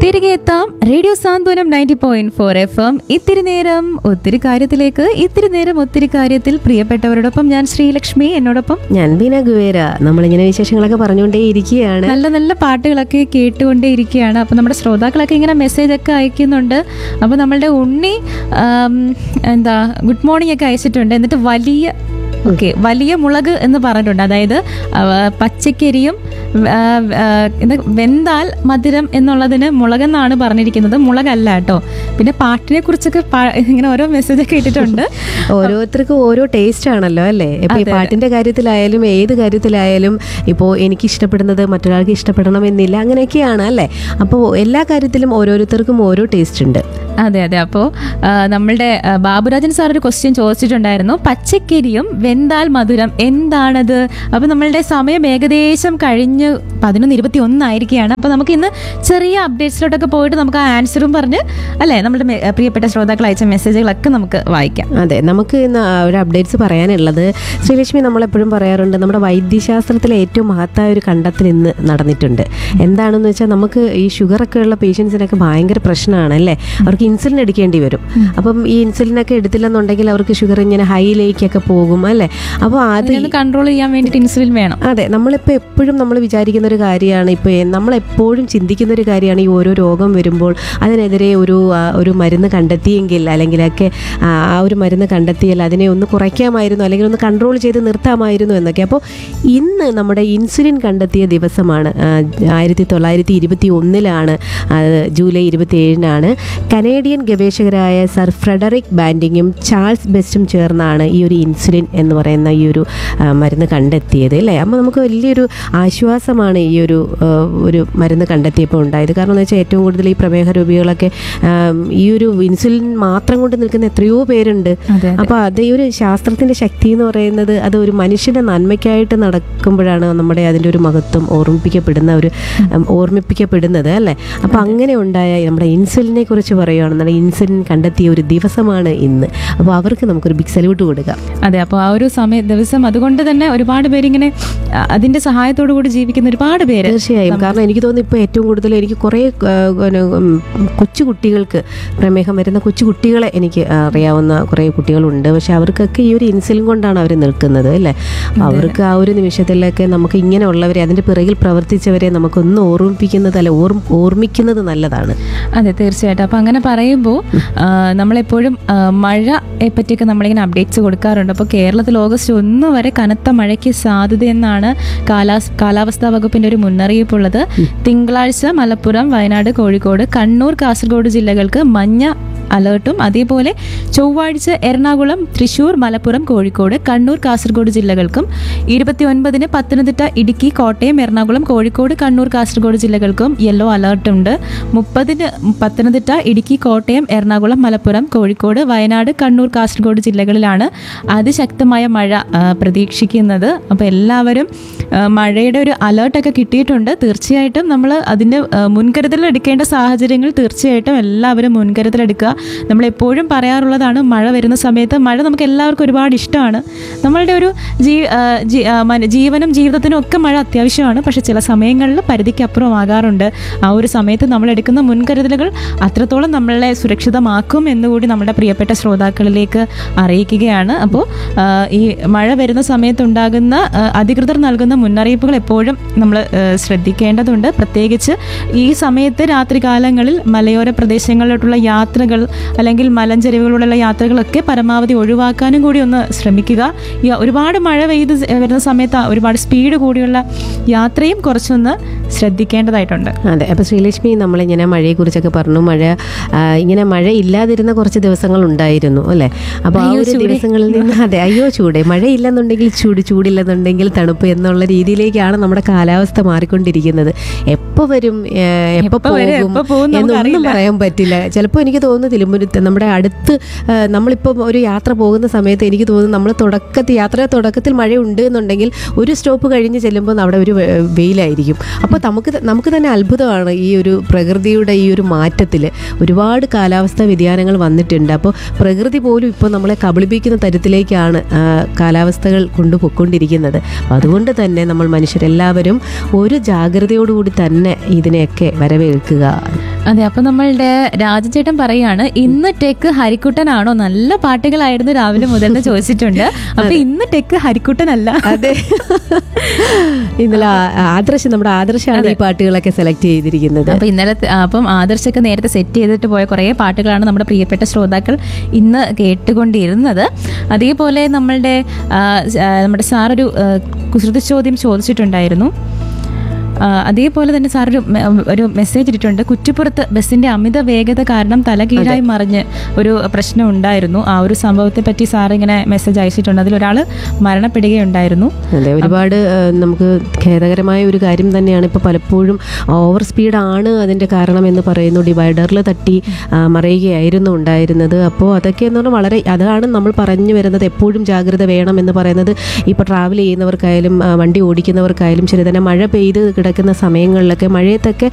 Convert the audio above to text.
തിരികെ എത്താം radio Santhwanam ninety point four F M ഇത്തിരി നേരം ഒത്തിരി കാര്യത്തിലേക്ക് ഇത്തിരി നേരം ഒത്തിരി കാര്യത്തിൽ പ്രിയപ്പെട്ടവരോടൊപ്പം ഞാൻ ശ്രീലക്ഷ്മി എന്നോടൊപ്പം ഞാൻ ബീന ഗുവേര നമ്മളിങ്ങനെ വിശേഷങ്ങളൊക്കെ പറഞ്ഞുകൊണ്ടേ ഇരിക്കുകയാണ് നല്ല നല്ല പാട്ടുകളൊക്കെ കേട്ടുകൊണ്ടേ ഇരിക്കുകയാണ് അപ്പോൾ നമ്മുടെ ശ്രോതാക്കളൊക്കെ ഇങ്ങനെ മെസ്സേജ് ഒക്കെ അയക്കുന്നുണ്ട് അപ്പോൾ നമ്മളുടെ ഉണ്ണി ആം, എന്താ ഗുഡ് മോർണിംഗ് ഒക്കെ അയച്ചിട്ടുണ്ട് എന്നിട്ട് വലിയ ഓക്കെ വലിയ മുളക് എന്ന് പറഞ്ഞിട്ടുണ്ട് അതായത് ആ, പച്ചക്കരിയും ആ, ആ, എന്താ വെന്താൽ മധുരം എന്നുള്ളതിന് മുളകെന്നാണ് പറഞ്ഞിരിക്കുന്നത് മുളകല്ല കേട്ടോ പിന്നെ പാട്ടിനെ കുറിച്ചൊക്കെ പാ- ഇങ്ങനെ ഓരോ മെസ്സേജ് ഒക്കെ ഇട്ടിട്ടുണ്ട് ഓരോരുത്തർക്കും ഓരോ ടേസ്റ്റ് ആണല്ലോ അല്ലേ ഇപ്പൊ ഈ പാട്ടിന്റെ കാര്യത്തിലായാലും ഏത് കാര്യത്തിലായാലും ഇപ്പോൾ എനിക്ക് ഇഷ്ടപ്പെടുന്നത് മറ്റൊരാൾക്ക് ഇഷ്ടപ്പെടണമെന്നില്ല അങ്ങനെയൊക്കെയാണ് അല്ലേ അപ്പോൾ എല്ലാ കാര്യത്തിലും ഓരോരുത്തർക്കും ഓരോ ടേസ്റ്റ് ഉണ്ട് അതെ അതെ അപ്പോൾ നമ്മളുടെ ആ, ബാബുരാജൻ സാർ ഒരു ക്വസ്റ്റ്യൻ ചോദിച്ചിട്ടുണ്ടായിരുന്നു പച്ചക്കരിയും വെന്താൽ മധുരം എന്താണത് അപ്പോൾ നമ്മളുടെ സമയം ഏകദേശം കഴിഞ്ഞ് പതിനൊന്ന് ഇരുപത്തി ഒന്നായിരിക്കുകയാണ് അപ്പോൾ നമുക്ക് ഇന്ന് ചെറിയ അപ്ഡേറ്റ്സിലോട്ടൊക്കെ പോയിട്ട് നമുക്ക് ആ ആൻസറും പറഞ്ഞ് അല്ലേ നമ്മുടെ മെ- പ്രിയപ്പെട്ട ശ്രോതാക്കൾ അയച്ച മെസ്സേജുകളൊക്കെ നമുക്ക് വായിക്കാം അതെ നമുക്ക് ഇന്ന് ആ ഒരു അപ്ഡേറ്റ്സ് പറയാനുള്ളത് ശ്രീലക്ഷ്മി നമ്മളെപ്പോഴും പറയാറുണ്ട് നമ്മുടെ വൈദ്യശാസ്ത്രത്തിലെ ഏറ്റവും മഹത്തായ ഒരു കണ്ടെത്തൽ ഇന്ന് നടന്നിട്ടുണ്ട് എന്താണെന്ന് വെച്ചാൽ നമുക്ക് ഈ ഷുഗറൊക്കെ ഉള്ള പേഷ്യൻസിനൊക്കെ ഭയങ്കര പ്രശ്നമാണ് അല്ലേ അവർക്ക് ഇൻസുലിൻ എടുക്കേണ്ടി വരും അപ്പം ഈ ഇൻസുലിനൊക്കെ എടുത്തില്ലെന്നുണ്ടെങ്കിൽ അവർക്ക് ഷുഗർ ഇങ്ങനെ ഹൈയിലേക്കൊക്കെ പോകും അല്ലേ അപ്പോൾ അത് അതിനൊന്ന് കൺട്രോൾ ചെയ്യാൻ വേണ്ടിയിട്ട് ഇൻസുലിൻ വേണം അതെ നമ്മളിപ്പോൾ എപ്പോഴും നമ്മൾ വിചാരിക്കുന്ന ഒരു കാര്യമാണ് ഇപ്പോൾ നമ്മളെപ്പോഴും ചിന്തിക്കുന്ന ഒരു കാര്യമാണ് ഈ ഓരോ രോഗം വരുമ്പോൾ അതിനെതിരെ ഒരു ആ, ഒരു മരുന്ന് കണ്ടെത്തിയെങ്കിൽ അല്ലെങ്കിലൊക്കെ ആ ആ ഒരു മരുന്ന് കണ്ടെത്തിയാൽ അതിനെ ഒന്ന് കുറയ്ക്കാമായിരുന്നു അല്ലെങ്കിൽ ഒന്ന് കൺട്രോൾ ചെയ്ത് നിർത്താമായിരുന്നു എന്നൊക്കെ അപ്പോൾ ഇന്ന് നമ്മുടെ ഇൻസുലിൻ കണ്ടെത്തിയ ദിവസമാണ് ആയിരത്തി തൊള്ളായിരത്തി ഇരുപത്തി ഒന്നിലാണ് ജൂലൈ ഇരുപത്തി ഏഴിനാണ് കനേഡിയൻ ഗവേഷകരായ സർ ഫ്രെഡറിക് ബാൻഡിങ്ങും ചാൾസ് ബെസ്റ്റും ചേർന്നാണ് ഈ ഒരു ഇൻസുലിൻ എന്ന് പറയുന്ന ഈ ഒരു ആ, മരുന്ന് കണ്ടെത്തിയത് അല്ലേ അപ്പോൾ നമുക്ക് വലിയൊരു ആശ്വാസമാണ് ഈ ഒരു ആ, ഒരു മരുന്ന് കണ്ടെത്തിയപ്പോൾ ഉണ്ടായത് കാരണം എന്ന് വെച്ചാൽ ഏറ്റവും കൂടുതൽ ഈ പ്രമേഹ രോഗികളൊക്കെ ആ, ഈ ഒരു ഇൻസുലിൻ മാത്രം കൊണ്ട് നിൽക്കുന്ന എത്രയോ പേരുണ്ട് അതെ അപ്പോൾ അത് ഈ ഒരു ശാസ്ത്രത്തിൻ്റെ ശക്തി എന്ന് പറയുന്നത് അത് ഒരു മനുഷ്യൻ്റെ നന്മയ്ക്കായിട്ട് നടക്കുമ്പോഴാണ് നമ്മുടെ അതിൻ്റെ ഒരു മഹത്വം ഓർമ്മിപ്പിക്കപ്പെടുന്ന ഒരു ഉം, ഓർമ്മിപ്പിക്കപ്പെടുന്നത് അല്ലേ അപ്പോൾ അങ്ങനെ ഉണ്ടായ നമ്മുടെ ഇൻസുലിനെ കുറിച്ച് പറയുകയാണെന്നുണ്ടെങ്കിൽ ഇൻസുലിൻ കണ്ടെത്തിയ ഒരു ദിവസമാണ് ഇന്ന് അപ്പോൾ അവർക്ക് നമുക്കൊരു ബിഗ് സല്യൂട്ട് കൊടുക്കാം അതെ അപ്പോൾ ആ ഒരു സമയ ദിവസം അതുകൊണ്ട് തന്നെ ഒരുപാട് പേരിങ്ങനെ ആ, അതിന്റെ സഹായത്തോടു കൂടി ജീവിക്കുന്ന ഒരുപാട് പേര് തീർച്ചയായും കാരണം എനിക്ക് തോന്നുന്നു ഇപ്പോൾ ഏറ്റവും കൂടുതൽ എനിക്ക് കുറേ ആ, പിന്നെ, ഉം, കൊച്ചു കുട്ടികൾക്ക് പ്രമേഹം വരുന്ന കൊച്ചു കുട്ടികളെ എനിക്ക് അറിയാവുന്ന കുറേ കുട്ടികളുണ്ട് പക്ഷെ അവർക്കൊക്കെ ഈ ഒരു ഇൻസുലിൻ കൊണ്ടാണ് അവർ നിൽക്കുന്നത് അല്ലേ അപ്പോൾ അവർക്ക് ആ ഒരു നിമിഷത്തിലൊക്കെ നമുക്ക് ഇങ്ങനെയുള്ളവരെ അതിൻ്റെ പിറകിൽ പ്രവർത്തിച്ചവരെ നമുക്കൊന്ന് ഓർമ്മിപ്പിക്കുന്നത് അല്ല ഓർമ്മ ഓർമ്മിക്കുന്നത് നല്ലതാണ് അതെ തീർച്ചയായിട്ടും അപ്പം അങ്ങനെ പറയുമ്പോൾ നമ്മളെപ്പോഴും ആ, മഴയെ പറ്റിയൊക്കെ നമ്മളിങ്ങനെ അപ്ഡേറ്റ്സ് കൊടുക്കാറുണ്ട് അപ്പോൾ കേരളത്തിൽ ഓഗസ്റ്റ് ഒന്ന് വരെ കനത്ത മഴയ്ക്ക് സാധ്യതയെന്നാണ് കാലാസ് കാലാവസ്ഥാ വകുപ്പിന്റെ ഒരു മുന്നറിയിപ്പുള്ളത് തിങ്കളാഴ്ച മലപ്പുറം വയനാട് കോഴിക്കോട് കണ്ണൂർ കാസർഗോഡ് ജില്ലകൾക്ക് മഞ്ഞ അലേർട്ടും അതേപോലെ ചൊവ്വാഴ്ച എറണാകുളം തൃശൂർ മലപ്പുറം കോഴിക്കോട് കണ്ണൂർ കാസർഗോഡ് ജില്ലകൾക്കും ഇരുപത്തി ഒൻപതിന് പത്തനംതിട്ട ഇടുക്കി കോട്ടയം എറണാകുളം കോഴിക്കോട് കണ്ണൂർ കാസർഗോഡ് ജില്ലകൾക്കും യെല്ലോ അലേർട്ട് ഉണ്ട് മുപ്പതിന് പത്തനംതിട്ട ഇടുക്കി കോട്ടയം എറണാകുളം മലപ്പുറം കോഴിക്കോട് വയനാട് കണ്ണൂർ കാസർഗോഡ് ജില്ലകളിലാണ് അതിശക്തമായ മഴ ആ, പ്രതീക്ഷിക്കുന്നത് അപ്പോൾ എല്ലാവരും ആ, മഴയുടെ ഒരു അലേർട്ടൊക്കെ കിട്ടിയിട്ടുണ്ട് തീർച്ചയായിട്ടും നമ്മൾ അതിൻ്റെ മുൻകരുതൽ എടുക്കേണ്ട സാഹചര്യങ്ങൾ തീർച്ചയായിട്ടും എല്ലാവരും മുൻകരുതലെടുക്കുക നമ്മൾ എപ്പോഴും പറയാറുള്ളതാണ് മഴ വരുന്ന സമയത്ത് മഴ നമുക്ക് എല്ലാവർക്കും ഒരുപാട് ഇഷ്ടമാണ് നമ്മളുടെ ഒരു ജീ ആ, ജീ- ആ, മന- ജീവനും ജീവിതത്തിനും ഒക്കെ മഴ അത്യാവശ്യമാണ് പക്ഷെ ചില സമയങ്ങളിൽ പരിധിക്കപ്പുറം ആകാറുണ്ട് ആ ഒരു സമയത്ത് നമ്മൾ എടുക്കുന്ന മുൻകരുതലുകൾ അത്രത്തോളം നമ്മളെ സുരക്ഷിതമാക്കും എന്നുകൂടി നമ്മുടെ പ്രിയപ്പെട്ട ശ്രോതാക്കളിലേക്ക് അറിയിക്കുകയാണ് അപ്പോൾ ആ, ഈ മഴ വരുന്ന സമയത്തുണ്ടാകുന്ന ആ, അധികൃതർ നൽകുന്ന മുന്നറിയിപ്പുകൾ എപ്പോഴും നമ്മൾ ശ്രദ്ധിക്കേണ്ടതുണ്ട് പ്രത്യേകിച്ച് ഈ സമയത്ത് രാത്രികാലങ്ങളിൽ മലയോര പ്രദേശങ്ങളിലോട്ടുള്ള യാത്രകൾ അല്ലെങ്കിൽ മലഞ്ചെരിവുകളിലുള്ള യാത്രകളൊക്കെ പരമാവധി ഒഴിവാക്കാനും കൂടി ഒന്ന് ശ്രമിക്കുക ഈ ഒരുപാട് മഴ പെയ്ത് വരുന്ന സമയത്ത് ഒരുപാട് സ്പീഡ് കൂടിയുള്ള യാത്രയും കുറച്ചൊന്ന് ശ്രദ്ധിക്കേണ്ടതായിട്ടുണ്ട് അതെ അപ്പോൾ ശ്രീലക്ഷ്മി നമ്മളിങ്ങനെ മഴയെക്കുറിച്ചൊക്കെ പറഞ്ഞു മഴ ആ, ഇങ്ങനെ മഴ ഇല്ലാതിരുന്ന കുറച്ച് ദിവസങ്ങൾ ഉണ്ടായിരുന്നു അല്ലേ അപ്പോൾ ആ അയ്യോ, ഒരു ചൂടേ. ദിവസങ്ങളിൽ നിന്ന് അതെ അയ്യോ ചൂട് മഴ ഇല്ലെന്നുണ്ടെങ്കിൽ ചൂട് ചൂടില്ലെന്നുണ്ടെങ്കിൽ തണുപ്പ് എന്നുള്ള രീതിയിലേക്കാണ് നമ്മുടെ കാലാവസ്ഥ മാറിക്കൊണ്ടിരിക്കുന്നത് എപ്പോൾ വരും ഏ, എപ്പോൾ എപ്പോൾ വരും, പോകും എപ്പോൾ പോകും എന്നൊന്നും നമുക്കറിയില്ല. പറയാൻ പറ്റില്ല ചിലപ്പോൾ എനിക്ക് തോന്നുന്നു തിരുമുരുത്ത് നമ്മുടെ അടുത്ത് ആ, നമ്മളിപ്പം ഒരു യാത്ര പോകുന്ന സമയത്ത് എനിക്ക് തോന്നുന്നു നമ്മൾ തുടക്കത്തിൽ യാത്രയുടെ തുടക്കത്തിൽ മഴ ഉണ്ട് എന്നുണ്ടെങ്കിൽ ഒരു സ്റ്റോപ്പ് കഴിഞ്ഞ് ചെല്ലുമ്പോൾ അവിടെ ഒരു വെ- വെയിലായിരിക്കും അപ്പോൾ നമുക്ക് ത- നമുക്ക് തന്നെ അത്ഭുതമാണ് ഈ ഒരു പ്രകൃതിയുടെ ഈ ഒരു മാറ്റത്തിൽ ഒരുപാട് കാലാവസ്ഥാ വ്യതിയാനങ്ങൾ വന്നിട്ടുണ്ട് അപ്പോൾ പ്രകൃതി പോലും ഇപ്പോൾ നമ്മളെ കബളിപ്പിക്കുന്ന തരത്തിലേക്കാണ് ആ, കാലാവസ്ഥകൾ കൊണ്ടുപോയിക്കൊണ്ടിരിക്കുന്നത് അപ്പോൾ അതുകൊണ്ട് തന്നെ നമ്മൾ മനുഷ്യരെല്ലാവരും ഒരു ജാഗ്രതയോടുകൂടി തന്നെ ഇതിനെയൊക്കെ വരവേൽക്കുക അതെ അപ്പൊ നമ്മളുടെ രാജചേട്ടൻ പറയാണ് ഇന്ന് ടെക്ക് ഹരിക്കുട്ടനാണോ നല്ല പാട്ടുകളായിരുന്നു രാവിലെ മുതൽ എന്ന് ചോദിച്ചിട്ടുണ്ട് അപ്പൊ ഇന്ന് ടെക്ക് ഹരിക്കുട്ടനല്ല അതെ ഇന്നലെ ആ- ആദർശ് നമ്മുടെ ആദർശാണ് ഈ പാട്ടുകളൊക്കെ സെലക്ട് ചെയ്തിരിക്കുന്നത് അപ്പൊ ഇന്നലെ അപ്പം ആദർശൊക്കെ നേരത്തെ സെറ്റ് ചെയ്തിട്ട് പോയ കുറേ പാട്ടുകളാണ് നമ്മുടെ പ്രിയപ്പെട്ട ശ്രോതാക്കൾ ഇന്ന് കേട്ടുകൊണ്ടിരുന്നത് അതേപോലെ നമ്മളുടെ ആ, ആ, നമ്മുടെ സാറൊരു ആ, കുസൃതി ചോദ്യം ചോദിച്ചിട്ടുണ്ടായിരുന്നു ആ, അതേപോലെ തന്നെ സാർ ഒരു മെ- ഒരു മെസ്സേജ് ഇട്ടിട്ടുണ്ട് കുറ്റിപ്പുറത്ത് ബസ്സിന്റെ അമിത വേഗത കാരണം തല കീഴായി മറിഞ്ഞ് ഒരു പ്രശ്നം ഉണ്ടായിരുന്നു ആ ഒരു സംഭവത്തെ പറ്റി സാർ ഇങ്ങനെ മെസ്സേജ് അയച്ചിട്ടുണ്ട് അതിലൊരാൾ മരണപ്പെടുകയുണ്ടായിരുന്നു അതെ ഒരുപാട് ആ, നമുക്ക് ഖേദകരമായ ഒരു കാര്യം തന്നെയാണ് ഇപ്പോൾ പലപ്പോഴും ഓവർ സ്പീഡാണ് അതിൻ്റെ കാരണം എന്ന് പറയുന്നു ഡിവൈഡറിൽ തട്ടി ആ, മറിയുകയായിരുന്നു ഉണ്ടായിരുന്നത് അപ്പോൾ അതൊക്കെ എന്ന് പറഞ്ഞാൽ വളരെ അതാണ് നമ്മൾ പറഞ്ഞു വരുന്നത് എപ്പോഴും ജാഗ്രത വേണം എന്ന് പറയുന്നത് ഇപ്പോൾ ട്രാവൽ ചെയ്യുന്നവർക്കായാലും ആ, വണ്ടി ഓടിക്കുന്നവർക്കായാലും ശരി തന്നെ മഴ പെയ്ത് കിടക്കുന്ന സമയങ്ങളിലൊക്കെ മഴയത്തൊക്കെ